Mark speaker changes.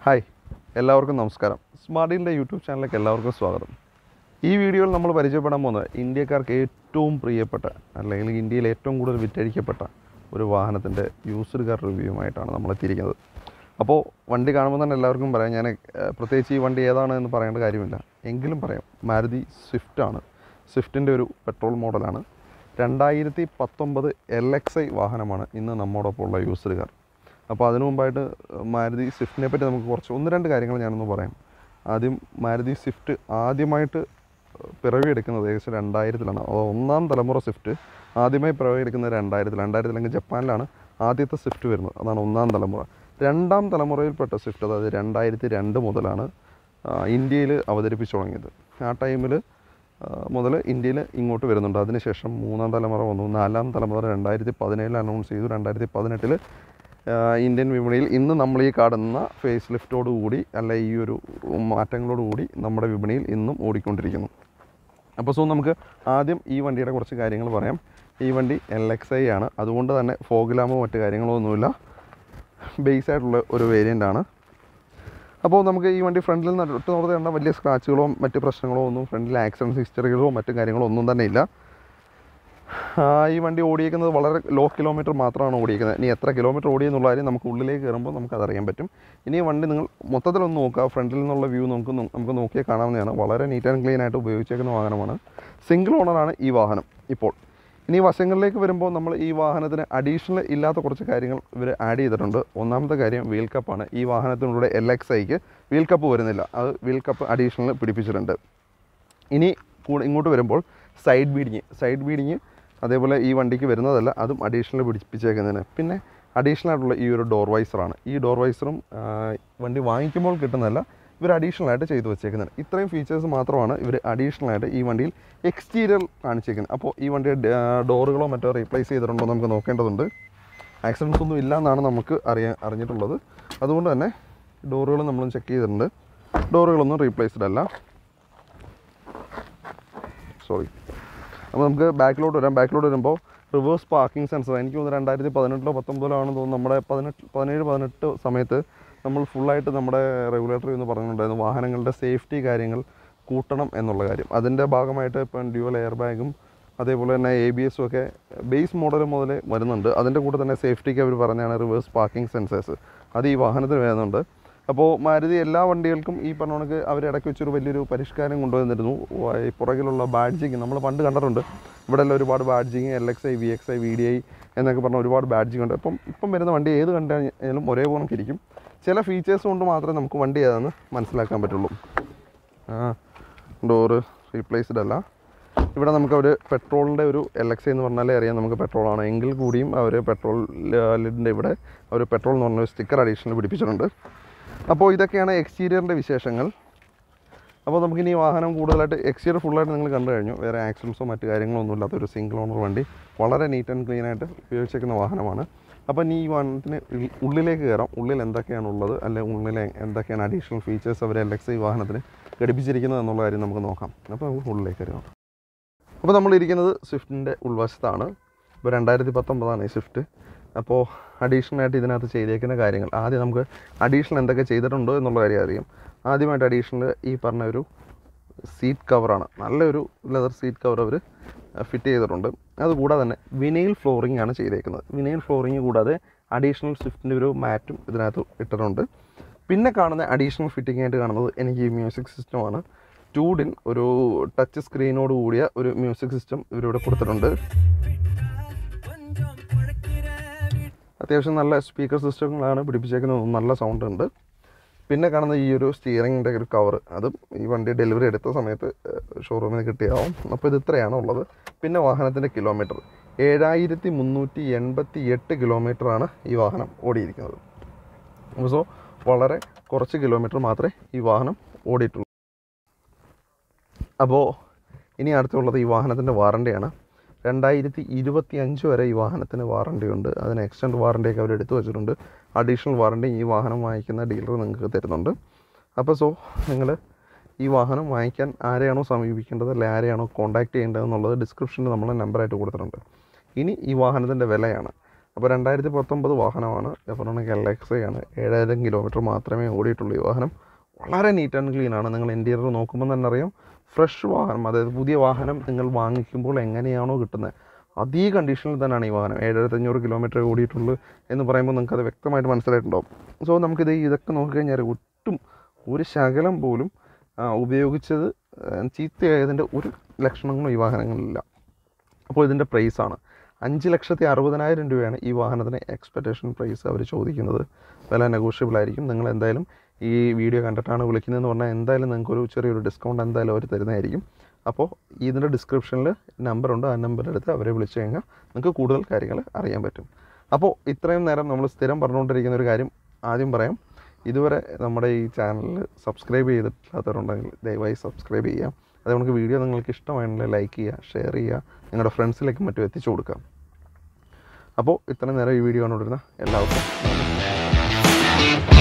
Speaker 1: hi എല്ലാവർക്കും നമസ്കാരം സ്മാർട്ടിൻ്റെ YouTube ചാനലിലേക്ക് എല്ലാവർക്കും സ്വാഗതം ഈ വീഡിയോയിൽ നമ്മൾ പരിചയപ്പെടാൻ പോകുന്നത് ഇന്ത്യക്കാർക്ക് ഏറ്റവും പ്രിയപ്പെട്ട അല്ലെങ്കിൽ ഇന്ത്യയിൽ ഏറ്റവും കൂടുതൽ വിറ്റഴിക്കപ്പെട്ട ഒരു വാഹനത്തിൻ്റെ യൂസ്ഡ് കാർ റിവ്യൂമായിട്ടാണ് നമ്മൾ എത്തിയിരിക്കുന്നത് അപ്പോൾ വണ്ടി കാണുമ്പോൾ തന്നെ എല്ലാവർക്കും പറയാം ഞാൻ ഏഹ്, പ്രത്യേകിച്ച് ഈ വണ്ടി ഏതാണ് എന്ന് പറയേണ്ട കാര്യമില്ല എങ്കിലും പറയാം മാരുതി സ്വിഫ്റ്റാണ് സ്വിഫ്റ്റിൻ്റെ ഒരു പെട്രോൾ മോഡലാണ് രണ്ടായിരത്തി പത്തൊമ്പത് എൽ എക്സ് ഐ വാഹനമാണ് ഇന്ന് നമ്മോടൊപ്പം ഉള്ള യൂസ്ഡ് കാർ അപ്പോൾ അതിനു മുമ്പായിട്ട് മാരുതി സ്വിഫ്റ്റിനെ പറ്റി നമുക്ക് കുറച്ച് ഒന്ന് രണ്ട് കാര്യങ്ങൾ ഞാനൊന്ന് പറയാം ആദ്യം മാരുതി സ്വിഫ്റ്റ് ആദ്യമായിട്ട് പിറവിയെടുക്കുന്നത് ഏകദേശം രണ്ടായിരത്തിലാണ് അത് ഒന്നാം തലമുറ സ്വിഫ്റ്റ് ആദ്യമായി പിറവിയെടുക്കുന്നത് രണ്ടായിരത്തിൽ രണ്ടായിരത്തിൽ അല്ലെങ്കിൽ ജപ്പാനിലാണ് ആദ്യത്തെ സ്വിഫ്റ്റ് വരുന്നത് അതാണ് ഒന്നാം തലമുറ രണ്ടാം തലമുറയിൽപ്പെട്ട സ്വിഫ്റ്റ് അതായത് രണ്ടായിരത്തി രണ്ട് മുതലാണ് ഇന്ത്യയിൽ അവതരിപ്പിച്ചു തുടങ്ങിയത് ആ ടൈമിൽ മുതൽ ഇന്ത്യയിൽ ഇങ്ങോട്ട് വരുന്നുണ്ട് അതിനുശേഷം മൂന്നാം തലമുറ വന്നു നാലാം തലമുറ രണ്ടായിരത്തി പതിനേഴിൽ അനൗൺസ് ചെയ്തു രണ്ടായിരത്തി പതിനെട്ടിൽ ഇന്ത്യൻ വിപണിയിൽ ഇന്ന് നമ്മൾ ഈ കാണുന്ന ഫേസ് ലിഫ്റ്റോടുകൂടി അല്ല ഈ ഒരു മാറ്റങ്ങളോടുകൂടി നമ്മുടെ വിപണിയിൽ ഇന്നും ഓടിക്കൊണ്ടിരിക്കുന്നു അപ്പോൾ സോ നമുക്ക് ആദ്യം ഈ വണ്ടിയുടെ കുറച്ച് കാര്യങ്ങൾ പറയാം ഈ വണ്ടി എൽ എക്സ് ഐ ആണ് അതുകൊണ്ട് തന്നെ ഫോഗ്ലാമോ മറ്റു കാര്യങ്ങളോ ഒന്നുമില്ല ബേസ് ആയിട്ടുള്ള ഒരു വേരിയൻ്റ് ആണ് അപ്പോൾ നമുക്ക് ഈ വണ്ടി ഫ്രണ്ടിൽ നിന്ന് ഒട്ട് നോർത്ത് കണ്ട വലിയ സ്ക്രാച്ചുകളോ മറ്റ് പ്രശ്നങ്ങളോ ഒന്നും ഫ്രണ്ടിൽ ആക്സിഡൻറ്റ് ഹിസ്റ്ററികളോ മറ്റു കാര്യങ്ങളോ ഒന്നും തന്നെ ഇല്ല ആ, ഈ വണ്ടി ഓടിയേക്കുന്നത് വളരെ ലോ കിലോമീറ്റർ മാത്രമാണ് ഓടിയേക്കുന്നത് ഇനി എത്ര കിലോമീറ്റർ ഓടിയെന്നുള്ള കാര്യം നമുക്ക് ഉള്ളിലേക്ക് കയറുമ്പോൾ നമുക്ക് അതറിയാൻ പറ്റും ഇനി ഈ വണ്ടി നിങ്ങൾ മൊത്തത്തിലൊന്ന് നോക്കുക ഫ്രണ്ടിൽ നിന്നുള്ള വ്യൂ നമുക്ക് നോ- നമുക്ക് നോക്കിയാൽ കാണാവുന്നതാണ് വളരെ നീറ്റ് ആൻഡ് ക്ലീൻ ആയിട്ട് ഉപയോഗിച്ചേക്കുന്ന വാഹനമാണ് സിംഗിൾ ഓണറാണ് ഈ വാഹനം ഇപ്പോൾ ഇനി വശങ്ങളിലേക്ക് വരുമ്പോൾ നമ്മൾ ഈ വാഹനത്തിന് അഡീഷണൽ ഇല്ലാത്ത കുറച്ച് കാര്യങ്ങൾ ഇവർ ആഡ് ചെയ്തിട്ടുണ്ട് ഒന്നാമത്തെ കാര്യം വീൽ കപ്പാണ് ഈ വാഹനത്തിനുള്ള എൽ എക്സ് ഐക്ക് വീൽ കപ്പ് വരുന്നില്ല അത് വീൽ കപ്പ് അഡീഷണൽ പിടിപ്പിച്ചിട്ടുണ്ട് ഇനി കൂടെ ഇങ്ങോട്ട് വരുമ്പോൾ സൈഡ് ബീഡിങ് സൈഡ് ബീഡിങ് അതേപോലെ ഈ വണ്ടിക്ക് വരുന്നതല്ല അതും അഡീഷണൽ പിടിപ്പിച്ചേക്കുന്നതിന് പിന്നെ അഡീഷണൽ ആയിട്ടുള്ള ഈ ഒരു ഡോർ വൈസറാണ് ഈ ഡോർ വൈസറും വണ്ടി വാങ്ങിക്കുമ്പോൾ കിട്ടുന്നതല്ല ഇവർ അഡീഷണൽ ആയിട്ട് ചെയ്തു വെച്ചേക്കുന്നത് ഇത്രയും ഫീച്ചേഴ്സ് മാത്രമാണ് ഇവർ അഡീഷണൽ ആയിട്ട് ഈ വണ്ടിയിൽ എക്സ്റ്റീരിയർ കാണിച്ചേക്കുന്നത് അപ്പോൾ ഈ വണ്ടിയുടെ ഡോറുകളോ മറ്റോ റീപ്ലേസ് ചെയ്തിട്ടുണ്ടോ എന്ന് നമുക്ക് നോക്കേണ്ടതുണ്ട് ആക്സിഡൻസ് ഒന്നും ഇല്ല എന്നാണ് നമുക്ക് അറിയാൻ അറിഞ്ഞിട്ടുള്ളത് അതുകൊണ്ട് തന്നെ ഡോറുകൾ നമ്മൾ ചെക്ക് ചെയ്തിട്ടുണ്ട് ഡോറുകളൊന്നും റീപ്ലേസ്ഡ് അല്ല സോറി അപ്പോൾ നമുക്ക് ബാക്കിലോട്ട് വരാം ബാക്കിലോട്ട് വരുമ്പോൾ റിവേഴ്സ് പാർക്കിംഗ് സെൻസർ എനിക്ക് തോന്നുന്നു രണ്ടായിരത്തി പതിനെട്ടിലോ പത്തൊമ്പതിലോ ആണെന്ന് തോന്നുന്നു നമ്മുടെ പതിനെട്ട് പതിനേഴ് പതിനെട്ട് സമയത്ത് നമ്മൾ ഫുള്ളായിട്ട് നമ്മുടെ റെഗുലേറ്ററി എന്ന് പറഞ്ഞിട്ടുണ്ടായിരുന്നു വാഹനങ്ങളുടെ സേഫ്റ്റി കാര്യങ്ങൾ കൂട്ടണം എന്നുള്ള കാര്യം അതിൻ്റെ ഭാഗമായിട്ട് ഇപ്പം ഡ്യുവൽ എയർ ബാഗും അതേപോലെ തന്നെ എ ബി എസും ഒക്കെ ബേസ് മോഡൽ മുതൽ വരുന്നുണ്ട് അതിൻ്റെ കൂടെ തന്നെ സേഫ്റ്റിക്ക് അവർ പറഞ്ഞാണ് റിവേഴ്സ് പാർക്കിംഗ് സെൻസേഴ്സ് അത് ഈ വാഹനത്തിന് വരുന്നുണ്ട് അപ്പോൾ മാരുതി എല്ലാ വണ്ടികൾക്കും ഈ പറഞ്ഞ കണക്ക് അവർ ഇടയ്ക്ക് വെച്ചൊരു വലിയൊരു പരിഷ്കാരം കൊണ്ടുവന്നിരുന്നു വ- ഈ പുറകിലുള്ള ബാഡ്ജിങ് നമ്മൾ പണ്ട് കണ്ടിട്ടുണ്ട് ഇവിടെ എല്ലാം ഒരുപാട് badging L X I V X I V D I എന്നൊക്കെ പറഞ്ഞ ഒരുപാട് ബാഡ്ജിങ് ഉണ്ട് അപ്പം ഇപ്പം വരുന്ന വണ്ടി ഏത് കണ്ടാലും ഒരേപോലെ നമുക്കിരിക്കും ചില ഫീച്ചേഴ്സ് കൊണ്ട് മാത്രമേ നമുക്ക് വണ്ടി ഏതാണെന്ന് മനസ്സിലാക്കാൻ പറ്റുള്ളൂ ഡോറ് റീപ്ലേസ്ഡ് അല്ല ഇവിടെ നമുക്ക് അവർ പെട്രോളിൻ്റെ ഒരു എൽ എക്സ് എന്ന് പറഞ്ഞാലേ അറിയാം നമുക്ക് പെട്രോളാണ് എങ്കിൽ കൂടിയും അവർ പെട്രോൾ ലിഡിൻ്റെ ഇവിടെ അവർ പെട്രോൾ എന്ന് പറഞ്ഞ ഒരു സ്റ്റിക്കർ അഡീഷണൽ പിടിപ്പിച്ചിട്ടുണ്ട് അപ്പോൾ ഇതൊക്കെയാണ് എക്സ്റ്റീരിയറിൻ്റെ വിശേഷങ്ങൾ അപ്പോൾ നമുക്കിനി ഈ വാഹനം കൂടുതലായിട്ട് എക്സ്റ്റീരിയർ ഫുള്ളായിട്ട് നിങ്ങൾ കണ്ടു കഴിഞ്ഞു വേറെ ആക്സിഡൻസോ മറ്റു കാര്യങ്ങളോ ഒന്നും ഇല്ലാത്ത ഒരു സിംഗിൾ ഓണർ വണ്ടി വളരെ നീറ്റ് ആൻഡ് ക്ലീൻ ആയിട്ട് ഉപയോഗിച്ചേക്കുന്ന വാഹനമാണ് അപ്പോൾ ഇനി ഈ വാഹനത്തിന് ഉൾ- ഉള്ളിലേക്ക് കയറാം ഉള്ളിൽ എന്തൊക്കെയാണ് ഉള്ളത് അല്ലെങ്കിൽ ഉള്ളിൽ എന്തൊക്കെയാണ് അഡീഷണൽ ഫീച്ചേഴ്സ് അവർ എൽ എക്സ് ഈ വാഹനത്തിന് ഘടിപ്പിച്ചിരിക്കുന്നത് എന്നുള്ള കാര്യം നമുക്ക് നോക്കാം അപ്പോൾ നമുക്ക് ഉള്ളിലേക്ക് കയറാം അപ്പോൾ നമ്മൾ ഇരിക്കുന്നത് സ്വിഫ്റ്റിൻ്റെ ഉൾവശത്താണ് ഇപ്പോൾ രണ്ടായിരത്തി പത്തൊമ്പതാണ് ഈ സ്വിഫ്റ്റ് അപ്പോൾ അഡീഷണൽ ആയിട്ട് ഇതിനകത്ത് ചെയ്തേക്കുന്ന കാര്യങ്ങൾ ആദ്യം നമുക്ക് അഡീഷണൽ എന്തൊക്കെ ചെയ്തിട്ടുണ്ടോ എന്നുള്ള കാര്യം അറിയാം ആദ്യമായിട്ട് അഡീഷണൽ ഈ പറഞ്ഞ ഒരു സീറ്റ് കവറാണ് നല്ലൊരു ലെതർ സീറ്റ് കവർ അവർ ഫിറ്റ് ചെയ്തിട്ടുണ്ട് അതുകൂടാതെ തന്നെ വിനൈൽ ഫ്ലോറിംഗ് ആണ് ചെയ്തേക്കുന്നത് വിനൈൽ ഫ്ലോറിംഗ് കൂടാതെ അഡീഷണൽ സ്വിഫ്റ്റിൻ്റെ ഒരു മാറ്റും ഇതിനകത്ത് ഇട്ടിട്ടുണ്ട് പിന്നെ കാണുന്ന അഡീഷണൽ ഫിറ്റിംഗ് ആയിട്ട് കാണുന്നത് എനിക്ക് ഈ മ്യൂസിക് സിസ്റ്റമാണ് ടൂഡിൻ ഒരു ടച്ച് സ്ക്രീനോട് കൂടിയ ഒരു മ്യൂസിക് സിസ്റ്റം ഇവരിവിടെ കൊടുത്തിട്ടുണ്ട് അത്യാവശ്യം നല്ല സ്പീക്കർ സിസ്റ്റങ്ങളാണ് പിടിപ്പിച്ചേക്കുന്നത് നല്ല സൗണ്ട് ഉണ്ട് പിന്നെ കാണുന്ന ഈ ഒരു സ്റ്റിയറിങ്ങിൻ്റെ ഒരു കവർ അതും ഈ വണ്ടി ഡെലിവറി എടുത്ത സമയത്ത് ഷോറൂമിൽ നിന്ന് കിട്ടിയാവും അപ്പോൾ ഇത് ഇത്രയാണ് ഉള്ളത് പിന്നെ വാഹനത്തിൻ്റെ കിലോമീറ്റർ ഏഴായിരത്തി മുന്നൂറ്റി എൺപത്തി എട്ട് കിലോമീറ്ററാണ് ഈ വാഹനം ഓടിയിരിക്കുന്നത് സോ വളരെ കുറച്ച് കിലോമീറ്റർ മാത്രമേ ഈ വാഹനം ഓടിയിട്ടുള്ളൂ അപ്പോൾ ഇനി അടുത്തുള്ളത് ഈ വാഹനത്തിൻ്റെ വാറണ്ടിയാണ് രണ്ടായിരത്തി ഇരുപത്തി അഞ്ച് വരെ ഈ വാഹനത്തിന് വാറണ്ടി ഉണ്ട് അതിന് എക്സ്റ്റൻഡ് വാറണ്ടിയൊക്കെ അവർ എടുത്തു വെച്ചിട്ടുണ്ട് അഡീഷണൽ വാറണ്ടി ഈ വാഹനം വാങ്ങിക്കുന്ന ഡീലർ നിങ്ങൾക്ക് തരുന്നുണ്ട് അപ്പോൾ സോ നിങ്ങൾ ഈ വാഹനം വാങ്ങിക്കാൻ ആരെയാണോ സമീപിക്കേണ്ടത് അല്ലെ ആരെയാണോ കോൺടാക്ട് ചെയ്യേണ്ടത് എന്നുള്ളത് ഡിസ്ക്രിപ്ഷനിൽ നമ്മൾ നമ്പറായിട്ട് കൊടുത്തിട്ടുണ്ട് ഇനി ഈ വാഹനത്തിൻ്റെ വിലയാണ് അപ്പോൾ രണ്ടായിരത്തി പത്തൊമ്പത് വാഹനമാണ് എഫറോണിക് എൽ എക്സ് ആണ് ഏഴായിരം കിലോമീറ്റർ മാത്രമേ ഓടിയിട്ടുള്ളൂ ഈ വാഹനം വളരെ നീറ്റ് ആൻഡ് ക്ലീൻ ആണ് നിങ്ങൾ ഇൻറ്റീരിയർ നോക്കുമ്പോൾ തന്നെ അറിയാം ഫ്രഷ് വാഹനം അതായത് പുതിയ വാഹനം നിങ്ങൾ വാങ്ങിക്കുമ്പോൾ എങ്ങനെയാണോ കിട്ടുന്നത് അതേ കണ്ടീഷനിൽ തന്നെയാണ് ഈ വാഹനം ഏഴായിരത്തി അഞ്ഞൂറ് കിലോമീറ്റർ ഓടിയിട്ടുള്ളൂ എന്ന് പറയുമ്പോൾ നിങ്ങൾക്ക് അത് വ്യക്തമായിട്ട് മനസ്സിലായിട്ടുണ്ടാവും സോ നമുക്കിത് ഇതൊക്കെ നോക്കിക്കഴിഞ്ഞാൽ ഒട്ടും ഒരു ശകലം പോലും ആ, ഉപയോഗിച്ചത് ആ, ചീത്തയായതിൻ്റെ ഒരു ലക്ഷണങ്ങളും ഈ വാഹനങ്ങളിലില്ല അപ്പോൾ ഇതിൻ്റെ പ്രൈസാണ് അഞ്ച് ലക്ഷത്തി അറുപതിനായിരം രൂപയാണ് ഈ വാഹനത്തിന് എക്സ്പെക്റ്റേഷൻ പ്രൈസ് അവർ ചോദിക്കുന്നത് വില നെഗോഷ്യബിൾ ആയിരിക്കും നിങ്ങൾ എന്തായാലും ഈ വീഡിയോ കണ്ടിട്ടാണ് വിളിക്കുന്നതെന്ന് പറഞ്ഞാൽ എന്തായാലും നിങ്ങൾക്കൊരു ചെറിയൊരു ഡിസ്കൗണ്ട് എന്തായാലും അവർ തരുന്നതായിരിക്കും അപ്പോൾ ഇതിൻ്റെ ഡിസ്ക്രിപ്ഷനിൽ നമ്പറുണ്ട് ആ നമ്പർ എടുത്ത് അവരെ വിളിച്ചു കഴിഞ്ഞാൽ നിങ്ങൾക്ക് കൂടുതൽ കാര്യങ്ങൾ അറിയാൻ പറ്റും അപ്പോൾ ഇത്രയും നേരം നമ്മൾ സ്ഥിരം പറഞ്ഞുകൊണ്ടിരിക്കുന്ന ഒരു കാര്യം ആദ്യം പറയാം ഇതുവരെ നമ്മുടെ ഈ ചാനലിൽ സബ്സ്ക്രൈബ് ചെയ്തിട്ടില്ലാത്തവരുണ്ടെങ്കിൽ ദയവായി സബ്സ്ക്രൈബ് ചെയ്യുക അത് നമുക്ക് വീഡിയോ നിങ്ങൾക്ക് ഇഷ്ടമായിട്ടുണ്ടെങ്കിൽ ലൈക്ക് ചെയ്യുക ഷെയർ ചെയ്യുക നിങ്ങളുടെ ഫ്രണ്ട്സിലേക്കും മറ്റും എത്തിച്ചു കൊടുക്കുക അപ്പോൾ ഇത്രയും നേരം ഈ വീഡിയോ കണ്ടുകൊണ്ടിരുന്ന എല്ലാവർക്കും നന്ദി